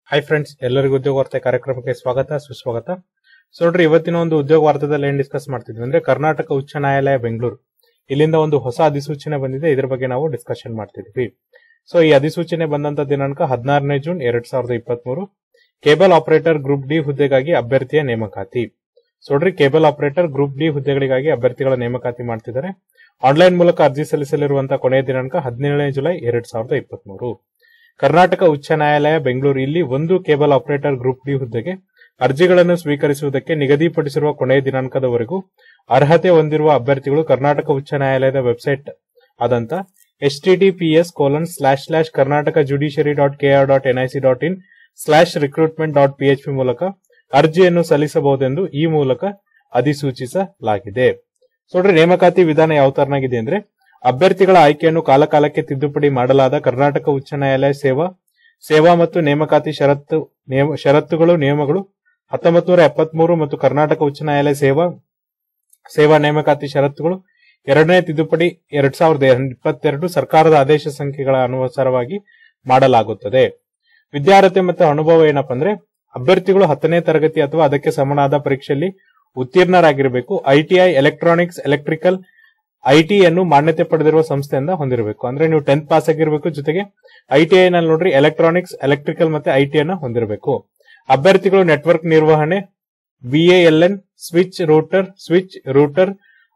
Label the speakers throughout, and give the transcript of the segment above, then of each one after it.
Speaker 1: hi friends ಎಲ್ಲರಿಗೂ ಉದ್ಯೋಗ ವಾರ್ತೆ ಕಾರ್ಯಕ್ರಮಕ್ಕೆ ಸ್ವಾಗತ ಸುಸ್ವಾಗತ ಸೊ ನೋಡ್ರಿ ಇವತ್ತಿನ ಒಂದು ಉದ್ಯೋಗ ವಾರ್ತೆದಲ್ಲಿ ಏನ್ ಡಿಸ್ಕಸ್ ಮಾಡ್ತಿದ್ವಿ ಅಂದ್ರೆ ಕರ್ನಾಟಕ ಉಚ್ಚ ನ್ಯಾಯಾಲಯ ಬೆಂಗಳೂರು ಇಲ್ಲಿಂದ ಒಂದು ಹೊಸ ಅಧಿಸೂಚನೆ ಬಂದಿದೆ ಇದ್ರ ಬಗ್ಗೆ ನಾವು ಡಿಸ್ಕಷನ್ ಮಾಡ್ತಿದ್ವಿ ಸೊ ಈ ಅಧಿಸೂಚನೆ ಬಂದಂತ ದಿನಾಂಕ ಹದಿನಾರನೇ ಜೂನ್ ಎರಡ್ ಸಾವಿರದ ಇಪ್ಪತ್ತ್ ಮೂರು ಕೇಬಲ್ ಆಪರೇಟರ್ ಗ್ರೂಪ್ ಡಿ ಹುದ್ದೆಗಾಗಿ ಅಭ್ಯರ್ಥಿಯ ನೇಮಕಾತಿ ಸೊ ನೋಡ್ರಿ ಕೇಬಲ್ ಆಪರೇಟರ್ ಗ್ರೂಪ್ ಡಿ ಹುದ್ದೆಗಳಿಗಾಗಿ ಅಭ್ಯರ್ಥಿಗಳ ನೇಮಕಾತಿ ಮಾಡ್ತಿದ್ದಾರೆ ಆನ್ಲೈನ್ ಮೂಲಕ ಅರ್ಜಿ ಸಲ್ಲಿಸಲಿರುವಂತಹ ಕೊನೆಯ ದಿನಾಂಕ ಹದಿನೇಳನೇ ಜುಲೈ ಎರಡ್ ಸಾವಿರದ ಇಪ್ಪತ್ತ್ ಮೂರು ಕರ್ನಾಟಕ ಉಚ್ಚ ನ್ಯಾಯಾಲಯ ಬೆಂಗಳೂರು ಇಲ್ಲಿ ಒಂದು ಕೇಬಲ್ ಆಪರೇಟರ್ ಗ್ರೂಪ್ ಡಿ ಹುದ್ದೆಗೆ ಅರ್ಜಿಗಳನ್ನು ಸ್ವೀಕರಿಸುವುದಕ್ಕೆ ನಿಗದಿಪಡಿಸಿರುವ ಕೊನೆಯ ದಿನಾಂಕದವರೆಗೂ ಅರ್ಹತೆ ಹೊಂದಿರುವ ಅಭ್ಯರ್ಥಿಗಳು ಕರ್ನಾಟಕ ಉಚ್ಚ ನ್ಯಾಯಾಲಯದ ವೆಬ್ಸೈಟ್ ಆದಂತ H TTPS colon slash slash Karnataka judiciary dot KR dot NIC dot in slash recruitment dot PHP ಮೂಲಕ ಅರ್ಜಿಯನ್ನು ಸಲ್ಲಿಸಬಹುದೆಂದು ಈ ಮೂಲಕ ಅಧಿಸೂಚಿಸಲಾಗಿದೆ ಸೊ ನೋಡ್ರಿ ನೇಮಕಾತಿ ವಿಧಾನ ಯಾವ ತರನಾಗಿದೆ ಅಂದ್ರೆ ಅಭ್ಯರ್ಥಿಗಳ ಆಯ್ಕೆಯನ್ನು ಕಾಲಕಾಲಕ್ಕೆ ತಿದ್ದುಪಡಿ ಮಾಡಲಾದ ಕರ್ನಾಟಕ ಉಚ್ಚ ನ್ಯಾಯಾಲಯ ಸೇವಾ ಸೇವಾ ಮತ್ತು ನೇಮಕಾತಿ ಷರತ್ತು ನಿಯಮ- ಷರತ್ತುಗಳು ನಿಯಮಗಳು ಹತ್ತೊಂಬತ್ತು ನೂರ ಎಪ್ಪತ್ಮೂರು ಮತ್ತು ಕರ್ನಾಟಕ ಉಚ್ಚ ನ್ಯಾಯಾಲಯ ಸೇವಾ ಸೇವಾ ನೇಮಕಾತಿ ಷರತ್ತುಗಳು ಎರಡನೇ ತಿದ್ದುಪಡಿ ಎರಡ್ ಸಾವಿರದ ಇಪ್ಪತ್ತೆರಡು ಸರ್ಕಾರದ ಆದೇಶ ಸಂಖ್ಯೆಗಳ ಅನುಸಾರವಾಗಿ ಮಾಡಲಾಗುತ್ತದೆ ವಿದ್ಯಾರ್ಥಿ ಮತ್ತು ಅನುಭವ ಏನಪ್ಪಾ ಅಂದ್ರೆ ಅಭ್ಯರ್ಥಿಗಳು ಹತ್ತನೇ ತರಗತಿ ಅಥವಾ ಅದಕ್ಕೆ ಸಮನಾದ ಪರೀಕ್ಷೆಯಲ್ಲಿ ಉತ್ತೀರ್ಣರಾಗಿರಬೇಕು ಐಟಿಐ ಎಲೆಕ್ಟ್ರಾನಿಕ್ಸ್ ಎಲೆಕ್ಟ್ರಿಕಲ್ ಐಟಿಯನ್ನು ಮಾನ್ಯತೆ ಪಡೆದಿರುವ ಸಂಸ್ಥೆಯಿಂದ ಹೊಂದಿರಬೇಕು ಅಂದ್ರೆ ನೀವು ಟೆಂತ್ ಪಾಸ್ ಆಗಿರಬೇಕು ಜೊತೆಗೆ ಐಟಿಐ ನಲ್ಲಿ ನೋಡ್ರಿ ಎಲೆಕ್ಟ್ರಾನಿಕ್ಸ್ ಎಲೆಕ್ಟ್ರಿಕಲ್ ಮತ್ತೆ ಐಟಿ ಅನ್ನ ಹೊಂದಿರಬೇಕು ಅಭ್ಯರ್ಥಿಗಳು ನೆಟ್ವರ್ಕ್ ನಿರ್ವಹಣೆ ಬಿಎಎಲ್ಎನ್ switch router switch router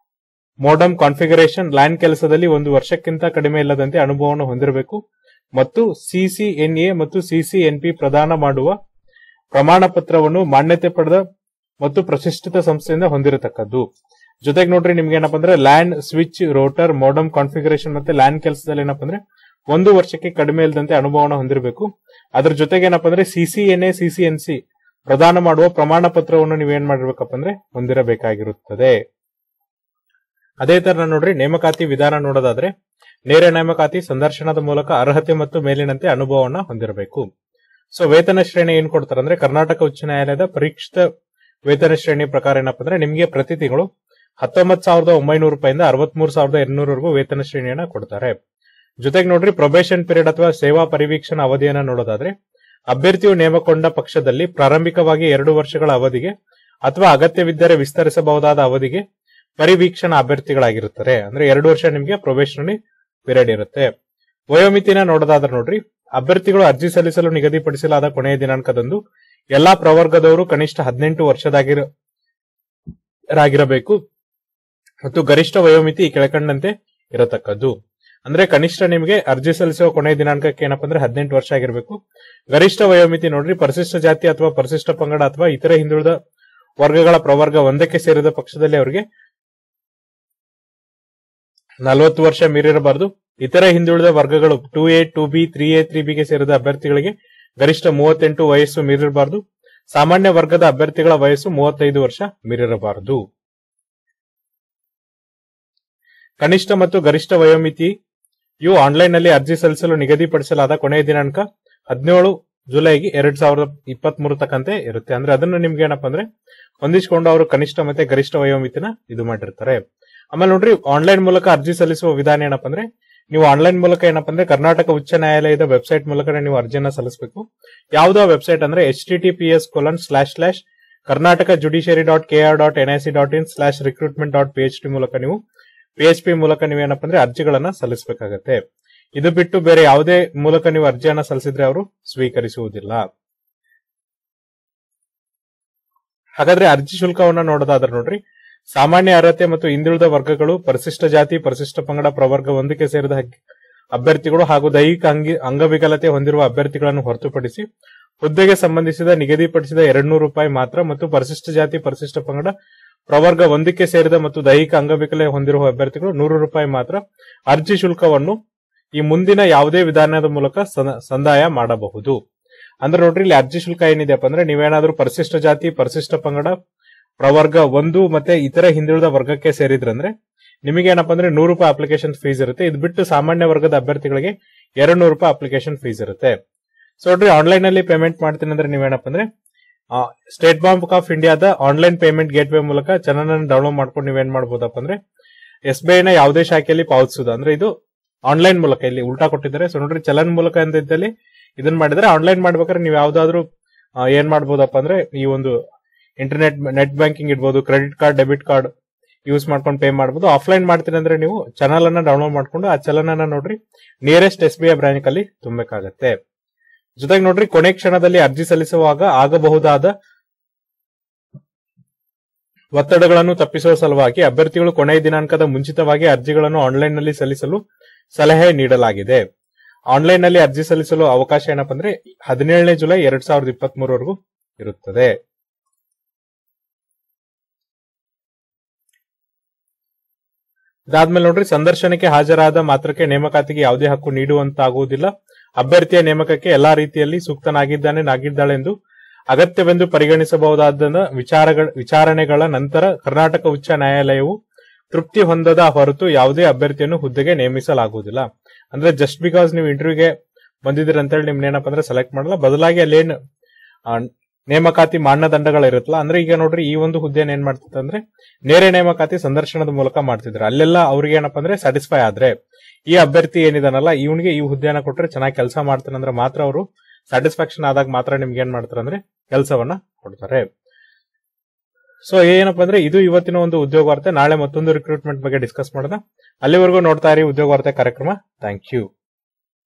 Speaker 1: modem configuration LAN ಕೆಲಸದಲ್ಲಿ ಒಂದು ವರ್ಷಕ್ಕಿಂತ ಕಡಿಮೆ ಇಲ್ಲದಂತೆ ಅನುಭವವನ್ನು ಹೊಂದಿರಬೇಕು ಮತ್ತು ಸಿಸಿಎನ್ಎ ಮತ್ತು ಸಿಸಿಎನ್ಪಿ ಪ್ರದಾನ ಮಾಡುವ ಪ್ರಮಾಣ ಪತ್ರವನ್ನು ಮಾನ್ಯತೆ ಪಡೆದ ಮತ್ತು ಪ್ರತಿಷ್ಠಿತ ಸಂಸ್ಥೆಯಿಂದ ಹೊಂದಿರತಕ್ಕದ್ದು ಜೊತೆಗೆ ನೋಡ್ರಿ ನಿಮ್ಗೆ ಏನಪ್ಪಾ ಅಂದ್ರೆ land switch router modem configuration ಮತ್ತೆ ಲ್ಯಾನ್ ಕೆಲಸದಲ್ಲಿ ಏನಪ್ಪಾ ಅಂದ್ರೆ ಒಂದು ವರ್ಷಕ್ಕೆ ಕಡಿಮೆ ಇಲ್ಲದಂತೆ ಅನುಭವನ ಹೊಂದಿರಬೇಕು ಅದ್ರ ಜೊತೆಗೆ ಏನಪ್ಪಾ ಅಂದ್ರೆ ಸಿಸಿಎನ್ಎ ಸಿಸಿಎನ್ಸಿ ಪ್ರದಾನ ಮಾಡುವ ಪ್ರಮಾಣ ಪತ್ರವನ್ನು ನೀವೇನ್ ಮಾಡಿರ್ಬೇಕಪ್ಪ ಅಂದ್ರೆ ಹೊಂದಿರಬೇಕಾಗಿರುತ್ತದೆ ಅದೇ ತರ ನೋಡ್ರಿ ನೇಮಕಾತಿ ವಿಧಾನ ನೋಡೋದಾದ್ರೆ ನೇರ ನೇಮಕಾತಿ ಸಂದರ್ಶನದ ಮೂಲಕ ಅರ್ಹತೆ ಮತ್ತು ಮೇಲಿನಂತೆ ಅನುಭವವನ್ನ ಹೊಂದಿರಬೇಕು ಸೊ ವೇತನ ಶ್ರೇಣಿ ಏನ್ ಕೊಡ್ತಾರೆ ಅಂದ್ರೆ ಕರ್ನಾಟಕ ಉಚ್ಚ ನ್ಯಾಯಾಲಯದ ಪರೀಕ್ಷಿತ ವೇತನ ಶ್ರೇಣಿ ಪ್ರಕಾರ ಏನಪ್ಪಾ ಅಂದ್ರೆ ನಿಮಗೆ ಪ್ರತಿ ತಿಂಗಳು ಹತ್ತೊಂಬತ್ತು ಸಾವಿರದ ಒಂಬೈನೂರು ರೂಪಾಯಿಂದ ಅರವತ್ಮೂರು ಸಾವಿರದ ಎರಡ್ನೂರವರೆಗೂ ವೇತನ ಶ್ರೇಣಿಯನ್ನ ಕೊಡ್ತಾರೆ ಜೊತೆಗೆ ನೋಡ್ರಿ ಪ್ರೊಬೇಷನ್ ಪೀರಿಯಡ್ ಅಥವಾ ಸೇವಾ ಪರಿವೀಕ್ಷಣಾ ಅವಧಿಯನ್ನ ನೋಡೋದಾದ್ರೆ ಅಭ್ಯರ್ಥಿಯು ನೇಮಕೊಂಡ ಪಕ್ಷದಲ್ಲಿ ಪ್ರಾರಂಭಿಕವಾಗಿ ಎರಡು ವರ್ಷಗಳ ಅವಧಿಗೆ ಅಥವಾ ಅಗತ್ಯವಿದ್ದರೆ ವಿಸ್ತರಿಸಬಹುದಾದ ಅವಧಿಗೆ ಪರಿವೀಕ್ಷಣಾ ಅಭ್ಯರ್ಥಿಗಳಾಗಿರುತ್ತಾರೆ ಅಂದ್ರೆ ಎರಡು ವರ್ಷ ನಿಮಗೆ ಪ್ರೊಬೇಷನರಿ ಪೀರಿಯಡ್ ಇರುತ್ತೆ ವಯೋಮಿತಿನ ನೋಡೋದಾದ್ರೆ ನೋಡ್ರಿ ಅಭ್ಯರ್ಥಿಗಳು ಅರ್ಜಿ ಸಲ್ಲಿಸಲು ನಿಗದಿಪಡಿಸಲಾದ ಕೊನೆಯ ದಿನಾಂಕದಂದು ಎಲ್ಲಾ ಪ್ರವರ್ಗದವರು ಕನಿಷ್ಠ ಹದಿನೆಂಟು ವರ್ಷದಾಗಿರ ರಾಗಿರಬೇಕು ಮತ್ತು ಗರಿಷ್ಠ ವಯೋಮಿತಿ ಈ ಕೆಳಕಂಡಂತೆ ಇರತಕ್ಕದ್ದು ಅಂದ್ರೆ ಕನಿಷ್ಠ ನಿಮಗೆ ಅರ್ಜಿ ಸಲ್ಲಿಸುವ ಕೊನೆಯ ದಿನಾಂಕಕ್ಕೆ ಏನಪ್ಪಾ ಅಂದ್ರೆ ಹದಿನೆಂಟು ವರ್ಷ ಆಗಿರಬೇಕು ಗರಿಷ್ಠ ವಯೋಮಿತಿ ನೋಡ್ರಿ ಪರಿಶಿಷ್ಟ ಜಾತಿ ಅಥವಾ ಪರಿಶಿಷ್ಟ ಪಂಗಡ ಅಥವಾ ಇತರೆ ಹಿಂದುಳಿದ ವರ್ಗಗಳ ಪ್ರವರ್ಗ ಒಂದಕ್ಕೆ ಸೇರಿದ ಪಕ್ಷದಲ್ಲಿ ಅವರಿಗೆ ನಲವತ್ತು ವರ್ಷ ಮೀರಿರಬಾರದು ಇತರ ಹಿಂದುಳಿದ ವರ್ಗಗಳು two A two B three A three ಬಿಗೆ ಸೇರಿದ ಅಭ್ಯರ್ಥಿಗಳಿಗೆ ಗರಿಷ್ಠ ಮೂವತ್ತೆಂಟು ವಯಸ್ಸು ಮೀರಿರಬಾರದು ಸಾಮಾನ್ಯ ವರ್ಗದ ಅಭ್ಯರ್ಥಿಗಳ ವಯಸ್ಸು ಮೂವತ್ತೈದು ವರ್ಷ ಮೀರಿರಬಾರದು ಕನಿಷ್ಠ ಮತ್ತು ಗರಿಷ್ಠ ವಯೋಮಿತಿ ಇವು ಆನ್ಲೈನ್ ನಲ್ಲಿ ಅರ್ಜಿ ಸಲ್ಲಿಸಲು ನಿಗದಿಪಡಿಸಲಾದ ಕೊನೆಯ ದಿನಾಂಕ ಹದಿನೇಳು ಜುಲೈಗೆ ಎರಡ್ ಸಾವಿರದ ಇಪ್ಪತ್ತ್ ಮೂರು ತಕ್ಕಂತೆ ಇರುತ್ತೆ ಅಂದ್ರೆ ಅದನ್ನು ನಿಮ್ಗೆ ಏನಪ್ಪಾ ಅಂದ್ರೆ ಹೊಂದಿಸಿಕೊಂಡು ಅವರು ಕನಿಷ್ಠ ಮತ್ತೆ ಗರಿಷ್ಠ ವಯೋಮಿತಿನ ಇದು ಮಾಡಿರ್ತಾರೆ ಆಮೇಲೆ ನೋಡ್ರಿ ಆನ್ಲೈನ್ ಮೂಲಕ ಅರ್ಜಿ ಸಲ್ಲಿಸುವ ವಿಧಾನ ಏನಪ್ಪಾ ಅಂದ್ರೆ ನೀವು ಆನ್ಲೈನ್ ಮೂಲಕ ಏನಪ್ಪಾ ಅಂದ್ರೆ ಕರ್ನಾಟಕ ಉಚ್ಚ ನ್ಯಾಯಾಲಯದ ವೆಬ್ಸೈಟ್ ಮೂಲಕ ನೀವು ಅರ್ಜಿಯನ್ನ ಸಲ್ಲಿಸಬೇಕು ಯಾವ್ದೋ ವೆಬ್ಸೈಟ್ ಅಂದ್ರೆ H T T P S colon slash slash Karnataka judiciary dot K R dot NIC dot in slash recruitment dot P H D ಮೂಲಕ ನೀವು ಪಿ ಎಚ್ ಪಿ ಮೂಲಕ ನೀವೇನಪ್ಪ ಅಂದ್ರೆ ಅರ್ಜಿಗಳನ್ನ ಸಲ್ಲಿಸಬೇಕಾಗತ್ತೆ ಇದು ಬಿಟ್ಟು ಬೇರೆ ಯಾವುದೇ ಮೂಲಕ ನೀವು ಅರ್ಜಿಯನ್ನ ಸಲ್ಲಿಸಿದ್ರೆ ಅವರು ಸ್ವೀಕರಿಸುವುದಿಲ್ಲ ಹಾಗಾದ್ರೆ ಅರ್ಜಿ ಶುಲ್ಕವನ್ನ ನೋಡೋದಾದ್ರೆ ನೋಡ್ರಿ ಸಾಮಾನ್ಯ ಅರ್ಹತೆ ಮತ್ತು ಹಿಂದುಳಿದ ವರ್ಗಗಳು ಪರಿಶಿಷ್ಟ ಜಾತಿ ಪರಿಶಿಷ್ಟ ಪಂಗಡ ಪ್ರವರ್ಗ ಒಂದಕ್ಕೆ ಸೇರಿದ ಹಗ್- ಅಭ್ಯರ್ಥಿಗಳು ಹಾಗೂ ದೈಹಿಕ ಅಂಗಿ ಅಂಗವಿಕಲತೆ ಹೊಂದಿರುವ ಅಭ್ಯರ್ಥಿಗಳನ್ನು ಹೊರತುಪಡಿಸಿ ಹುದ್ದೆಗೆ ಸಂಬಂಧಿಸಿದ ನಿಗದಿಪಡಿಸಿದ ಎರಡ್ನೂರು ರೂಪಾಯಿ ಮಾತ್ರ ಮತ್ತು ಪರಿಶಿಷ್ಟ ಜಾತಿ ಪರಿಶಿಷ್ಟ ಪಂಗಡ ಪ್ರವರ್ಗ ಒಂದಕ್ಕೆ ಸೇರಿದ ಮತ್ತು ದೈಹಿಕ ಅಂಗವಿಕಲೆ ಹೊಂದಿರುವ ಅಭ್ಯರ್ಥಿಗಳು ನೂರು ರೂಪಾಯಿ ಮಾತ್ರ ಅರ್ಜಿ ಶುಲ್ಕವನ್ನು ಈ ಮುಂದಿನ ಯಾವುದೇ ವಿಧಾನದ ಮೂಲಕ ಸನ- ಸಂದಾಯ ಮಾಡಬಹುದು ಅಂದ್ರೆ ನೋಡ್ರಿ ಇಲ್ಲಿ ಅರ್ಜಿ ಶುಲ್ಕ ಏನಿದೆಯಪ್ಪ ಅಂದ್ರೆ ನೀವೇನಾದ್ರೂ ಪರಿಶಿಷ್ಟ ಜಾತಿ ಪರಿಶಿಷ್ಟ ಪಂಗಡ ಪ್ರವರ್ಗ ಒಂದು ಮತ್ತೆ ಇತರ ಹಿಂದುಳಿದ ವರ್ಗಕ್ಕೆ ಸೇರಿದ್ರಂದ್ರೆ ನಿಮಗೆ ಏನಪ್ಪಾ ಅಂದ್ರೆ ನೂರು ರೂಪಾಯಿ ಅಪ್ಲಿಕೇಶನ್ ಫೀಸ್ ಇರುತ್ತೆ ಇದು ಬಿಟ್ಟು ಸಾಮಾನ್ಯ ವರ್ಗದ ಅಭ್ಯರ್ಥಿಗಳಿಗೆ ಎರಡು ನೂರು ರೂಪಾಯಿ ಅಪ್ಲಿಕೇಶನ್ ಫೀಸ್ ಇರುತ್ತೆ ಸೊ ನೋಡ್ರಿ ಆನ್ಲೈನ್ ಅಲ್ಲಿ ಪೇಮೆಂಟ್ ಮಾಡ್ತೀನಿ ಅಂದ್ರೆ ನೀವೇನಪ್ಪ ಅಂದ್ರೆ ಸ್ಟೇಟ್ ಬ್ಯಾಂಕ್ ಆಫ್ ಇಂಡಿಯಾದ ಆನ್ಲೈನ್ ಪೇಮೆಂಟ್ ಗೇಟ್ ವೇ ಮೂಲಕ ಚಲನ ಡೌನ್ಲೋಡ್ ಮಾಡ್ಕೊಂಡು ನೀವೇನ್ ಮಾಡ್ಬೋದಪ್ಪ ಅಂದ್ರೆ ಎಸ್ ಬಿ ಐನ ಯಾವುದೇ ಶಾಖೆಯಲ್ಲಿ ಪಾವತಿಸುದು ಅಂದ್ರೆ ಇದು ಆನ್ಲೈನ್ ಮೂಲಕ ಇಲ್ಲಿ ಉಲ್ಟಾ ಕೊಟ್ಟಿದ್ದಾರೆ ಸೊ ನೋಡ್ರಿ ಚಲನ್ ಮೂಲಕ ಅಂತ ಇದ್ದಲ್ಲಿ ಇದನ್ನ ಮಾಡಿದ್ರೆ ಆನ್ಲೈನ್ ಮಾಡ್ಬೇಕಾದ್ರೆ ನೀವು ಯಾವ್ದಾದ್ರು ಆ, ಏನ್ ಮಾಡ್ಬೋದಪ್ಪ ಅಂದ್ರೆ ಈ ಒಂದು ಇಂಟರ್ನೆಟ್ ನೆಟ್ ಬ್ಯಾಂಕಿಂಗ್ ಇಡ್ಬೋದು credit card debit card use ಮಾಡ್ಕೊಂಡು ಪೇ ಮಾಡ್ಬೋದು ಆಫ್ಲೈನ್ ಮಾಡ್ತೀನಿ ಅಂದ್ರೆ ನೀವು ಚಾನಲ್ ಅನ್ನ ಡೌನ್ಲೋಡ್ ಮಾಡ್ಕೊಂಡು ಆ ಚಲನನ್ನ ನೋಡ್ರಿ nearest S B I branch ಅಲ್ಲಿ ತುಂಬಬೇಕಾಗತ್ತೆ ಜೊತೆಗೆ ನೋಡ್ರಿ ಕೊನೆ ಕ್ಷಣದಲ್ಲಿ ಅರ್ಜಿ ಸಲ್ಲಿಸುವಾಗ ಆಗಬಹುದಾದ ಒತ್ತಡಗಳನ್ನು ತಪ್ಪಿಸುವ ಸಲುವಾಗಿ ಅಭ್ಯರ್ಥಿಗಳು ಕೊನೆಯ ದಿನಾಂಕದ ಮುಂಚಿತವಾಗಿ ಅರ್ಜಿಗಳನ್ನು ಆನ್ಲೈನ್ ನಲ್ಲಿ ಸಲ್ಲಿಸಲು ಸಲಹೆ ನೀಡಲಾಗಿದೆ ಆನ್ಲೈನ್ ನಲ್ಲಿ ಅರ್ಜಿ ಸಲ್ಲಿಸಲು ಅವಕಾಶ ಏನಪ್ಪಾ ಅಂದ್ರೆ ಹದಿನೇಳನೇ ಜುಲೈ ಎರಡ್ ಸಾವಿರದ ಇಪ್ಪತ್ತ್ ಮೂರವರೆಗೂ ಇರುತ್ತದೆ ಇದಾದ್ಮೇಲೆ ನೋಡ್ರಿ ಸಂದರ್ಶನಕ್ಕೆ ಹಾಜರಾದ ಮಾತ್ರಕ್ಕೆ ನೇಮಕಾತಿಗೆ ಯಾವುದೇ ಹಕ್ಕು ನೀಡುವಂತಾಗುವುದಿಲ್ಲ ಅಭ್ಯರ್ಥಿಯ ನೇಮಕಕ್ಕೆ ಎಲ್ಲಾ ರೀತಿಯಲ್ಲಿ ಸೂಕ್ತನಾಗಿದ್ದಾನೆ ನಾಗಿದ್ದಾಳೆಂದು ಅಗತ್ಯವೆಂದು ಪರಿಗಣಿಸಬಹುದಾದ ವಿಚಾರಗಳ ವಿಚಾರಣೆಗಳ ನಂತರ ಕರ್ನಾಟಕ ಉಚ್ಚ ನ್ಯಾಯಾಲಯವು ತೃಪ್ತಿ ಹೊಂದದ ಹೊರತು ಯಾವುದೇ ಅಭ್ಯರ್ಥಿಯನ್ನು ಹುದ್ದೆಗೆ ನೇಮಿಸಲಾಗುವುದಿಲ್ಲ ಅಂದ್ರೆ ಜಸ್ಟ್ ಬಿಕಾಸ್ ನೀವು ಇಂಟರ್ವ್ಯೂಗೆ ಬಂದಿದ್ದೀರಿ ಅಂತೇಳಿ ನಿಮ್ನ ಏನಪ್ಪ ಅಂದ್ರೆ ಸೆಲೆಕ್ಟ್ ಮಾಡಲ್ಲ ಬದಲಾಗಿ ಅಲ್ಲೇನ್ ಆ, ನೇಮಕಾತಿ ಮಾನದಂಡಗಳು ಇರುತ್ತಲ್ಲ ಅಂದ್ರೆ ಈಗ ನೋಡ್ರಿ ಈ ಒಂದು ಹುದ್ದೆನ ಏನ್ ಮಾಡ್ತಿತ್ತು ಅಂದ್ರೆ ನೇರ ನೇಮಕಾತಿ ಸಂದರ್ಶನದ ಮೂಲಕ ಮಾಡ್ತಿದ್ರು ಅಲ್ಲೆಲ್ಲ ಅವ್ರಿಗೆ ಏನಪ್ಪ ಅಂದ್ರೆ ಸ್ಯಾಟಿಸ್ಫೈ ಆದ್ರೆ ಈ ಅಭ್ಯರ್ಥಿ ಏನಿದಾನಲ್ಲ ಇವನಿಗೆ ಈ ಹುದ್ದೆನ ಕೊಟ್ರೆ ಚೆನ್ನಾಗಿ ಕೆಲಸ ಮಾಡ್ತಾನೆ ಅಂದ್ರೆ ಮಾತ್ರ ಅವರು ಸ್ಯಾಟಿಸ್ಫ್ಯಾಕ್ಷನ್ ಆದಾಗ ಮಾತ್ರ ನಿಮ್ಗೆ ಏನ್ ಮಾಡ್ತಾರೆ ಅಂದ್ರೆ ಕೆಲಸವನ್ನ ಕೊಡ್ತಾರೆ ಸೊ ಏನಪ್ಪ ಅಂದ್ರೆ ಇದು ಇವತ್ತಿನ ಒಂದು ಉದ್ಯೋಗ ವಾರ್ತೆ ನಾಳೆ ಮತ್ತೊಂದು ರಿಕ್ರೂಟ್ಮೆಂಟ್ ಬಗ್ಗೆ ಡಿಸ್ಕಸ್ ಮಾಡೋಣ ಅಲ್ಲಿವರೆಗೂ ನೋಡ್ತಾ ಇರಿ ಉದ್ಯೋಗ ವಾರ್ತೆ ಕಾರ್ಯಕ್ರಮ ಥ್ಯಾಂಕ್ ಯು